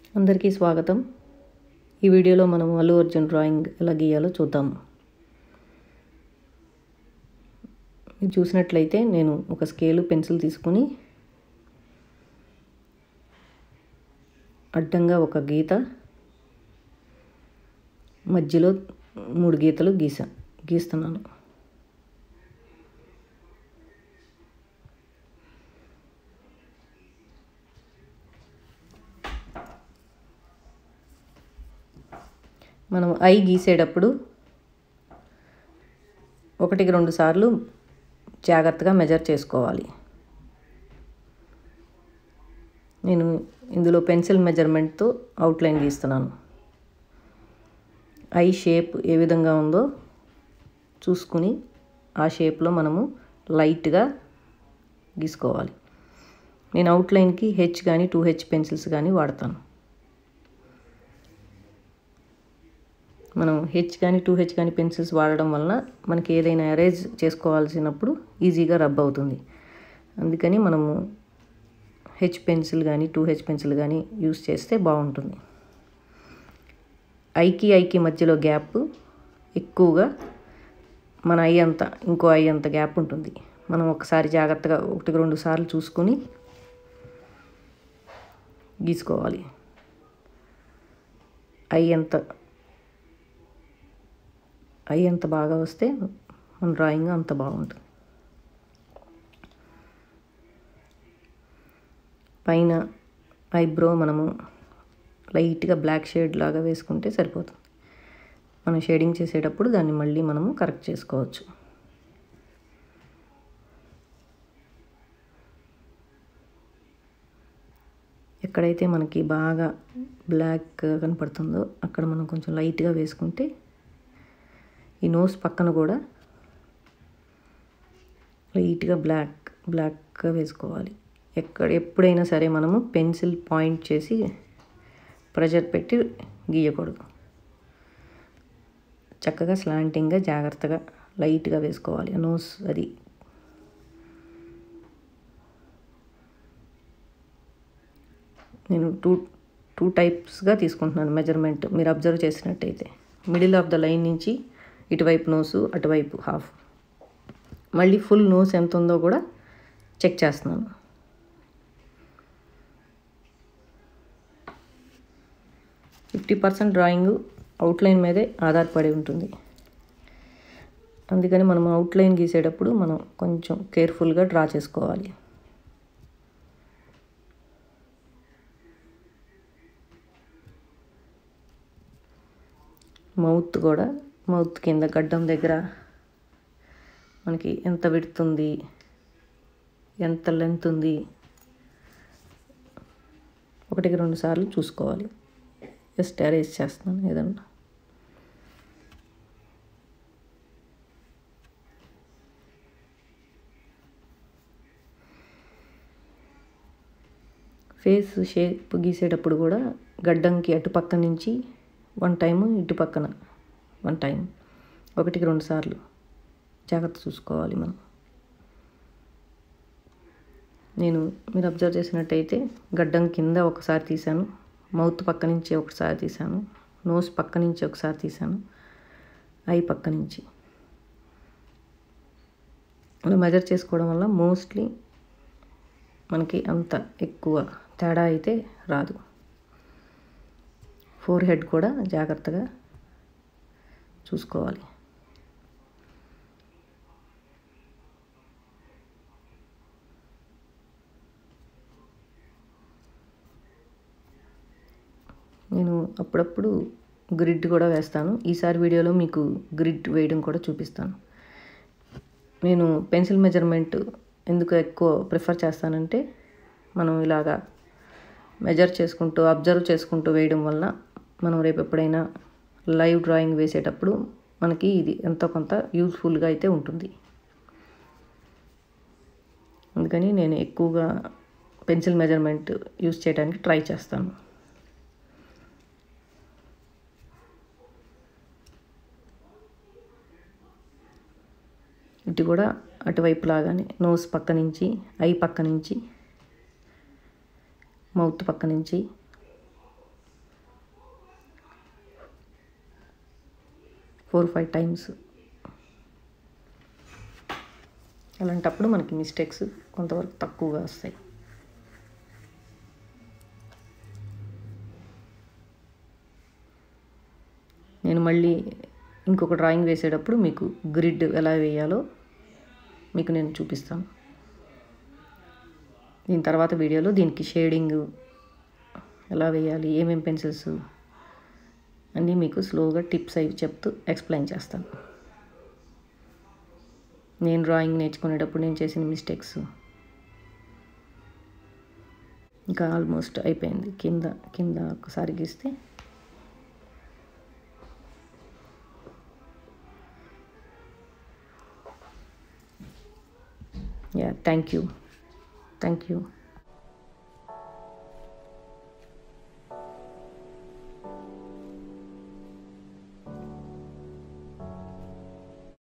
అందరికీ స్వాగతం ఈ వీడియోలో మనం అల్లు అర్జున్ డ్రాయింగ్ ఎలా గీయాలో చూద్దాము ఇది చూసినట్లయితే నేను ఒక స్కేలు పెన్సిల్ తీసుకుని అడ్డంగా ఒక గీత మధ్యలో మూడు గీతలు గీసా గీస్తున్నాను మనం ఐ గీసేటప్పుడు ఒకటికి రెండు సార్లు జాగ్రత్తగా మెజర్ చేసుకోవాలి నేను ఇందులో పెన్సిల్ మెజర్మెంట్తో అవుట్లైన్ గీస్తున్నాను ఐ షేప్ ఏ విధంగా ఉందో చూసుకుని ఆ షేప్లో మనము లైట్గా గీసుకోవాలి నేను అవుట్లైన్కి హెచ్ కానీ టూ హెచ్ పెన్సిల్స్ కానీ వాడతాను మనం హెచ్ కానీ టూ హెచ్ కానీ పెన్సిల్స్ వాడడం వలన మనకి ఏదైనా అరేంజ్ చేసుకోవాల్సినప్పుడు ఈజీగా రబ్ అవుతుంది అందుకని మనము హెచ్ పెన్సిల్ కానీ టూ హెచ్ పెన్సిల్ కానీ యూస్ చేస్తే బాగుంటుంది ఐకి ఐకి మధ్యలో గ్యాప్ ఎక్కువగా మన ఐ అంత ఇంకో ఐ అంత గ్యాప్ ఉంటుంది మనం ఒకసారి జాగ్రత్తగా ఒకటి రెండు సార్లు చూసుకొని గీసుకోవాలి ఐ ఎంత ఐ ఎంత బాగా వస్తే మన డ్రాయింగ్ అంత బాగుంటుంది పైన ఐబ్రో మనము లైట్గా బ్లాక్ షేడ్ లాగా వేసుకుంటే సరిపోతుంది మనం షేడింగ్ చేసేటప్పుడు దాన్ని మళ్ళీ మనము కరెక్ట్ చేసుకోవచ్చు ఎక్కడైతే మనకి బాగా బ్లాక్ కనపడుతుందో అక్కడ మనం కొంచెం లైట్గా వేసుకుంటే ఈ నోస్ పక్కన కూడా లైట్గా బ్లాక్ బ్లాక్గా వేసుకోవాలి ఎక్కడ ఎప్పుడైనా సరే మనము పెన్సిల్ పాయింట్ చేసి ప్రెషర్ పెట్టి గీయకూడదు చక్కగా స్లాంటింగ్గా జాగ్రత్తగా లైట్గా వేసుకోవాలి నోస్ అది నేను టూ టూ టైప్స్గా తీసుకుంటున్నాను మెజర్మెంట్ మీరు అబ్జర్వ్ చేసినట్టయితే మిడిల్ ఆఫ్ ద లైన్ నుంచి ఇటువైపు నోసు అటువైపు హాఫ్ మళ్ళీ ఫుల్ నోస్ ఎంత ఉందో కూడా చెక్ చేస్తున్నాను ఫిఫ్టీ పర్సెంట్ డ్రాయింగ్ అవుట్లైన్ మీదే ఆధారపడి ఉంటుంది అందుకని మనం అవుట్లైన్ గీసేటప్పుడు మనం కొంచెం కేర్ఫుల్గా డ్రా చేసుకోవాలి మౌత్ కూడా మౌత్ కింద గడ్డం దగ్గర మనకి ఎంత విడుతుంది ఎంత లెంత్ ఉంది ఒకటికి రెండు సార్లు చూసుకోవాలి జస్ట్ అరేంజ్ చేస్తున్నాను ఏదన్నా ఫేస్ షేప్ గీసేటప్పుడు కూడా గడ్డంకి అటుపక్క నుంచి వన్ టైము ఇటు పక్కన వన్ టైం ఒకటికి రెండు సార్లు జాగ్రత్త చూసుకోవాలి మనం నేను మీరు అబ్జర్వ్ చేసినట్టయితే గడ్డం కింద ఒకసారి తీశాను మౌత్ పక్క నుంచి ఒకసారి తీశాను నోస్ పక్క నుంచి ఒకసారి తీశాను ఐ పక్క నుంచి అలా మెజర్ చేసుకోవడం వల్ల మోస్ట్లీ మనకి అంత ఎక్కువ తేడా అయితే రాదు ఫోర్ హెడ్ కూడా జాగ్రత్తగా చూసుకోవాలి నేను అప్పుడప్పుడు గ్రిడ్ కూడా వేస్తాను ఈసారి వీడియోలో మీకు గ్రిడ్ వేయడం కూడా చూపిస్తాను నేను పెన్సిల్ మెజర్మెంట్ ఎందుకు ఎక్కువ ప్రిఫర్ చేస్తానంటే మనం ఇలాగా మెజర్ చేసుకుంటూ అబ్జర్వ్ చేసుకుంటూ వేయడం వలన మనం రేపు ఎప్పుడైనా లైవ్ డ్రాయింగ్ వేసేటప్పుడు మనకి ఇది ఎంతో కొంత యూజ్ఫుల్గా అయితే ఉంటుంది అందుకని నేను ఎక్కువగా పెన్సిల్ మెజర్మెంట్ యూజ్ చేయడానికి ట్రై చేస్తాను ఇటు కూడా అటువైపు లాగానే నోస్ పక్క నుంచి ఐ పక్క నుంచి మౌత్ పక్క నుంచి ఫోర్ ఫైవ్ టైమ్స్ అలాంటప్పుడు మనకి మిస్టేక్స్ కొంతవరకు తక్కువగా వస్తాయి నేను మళ్ళీ ఇంకొక డ్రాయింగ్ వేసేటప్పుడు మీకు గ్రిడ్ ఎలా వేయాలో మీకు నేను చూపిస్తాను దీని తర్వాత వీడియోలో దీనికి షేడింగ్ ఎలా వేయాలి ఏమేం పెన్సిల్స్ అన్నీ మీకు స్లోగా టిప్స్ అవి చెప్తూ ఎక్స్ప్లెయిన్ చేస్తాను నేను డ్రాయింగ్ నేర్చుకునేటప్పుడు నేను చేసిన మిస్టేక్స్ ఇంకా ఆల్మోస్ట్ అయిపోయింది కింద కింద ఒకసారి గీస్తే yeah thank you thank you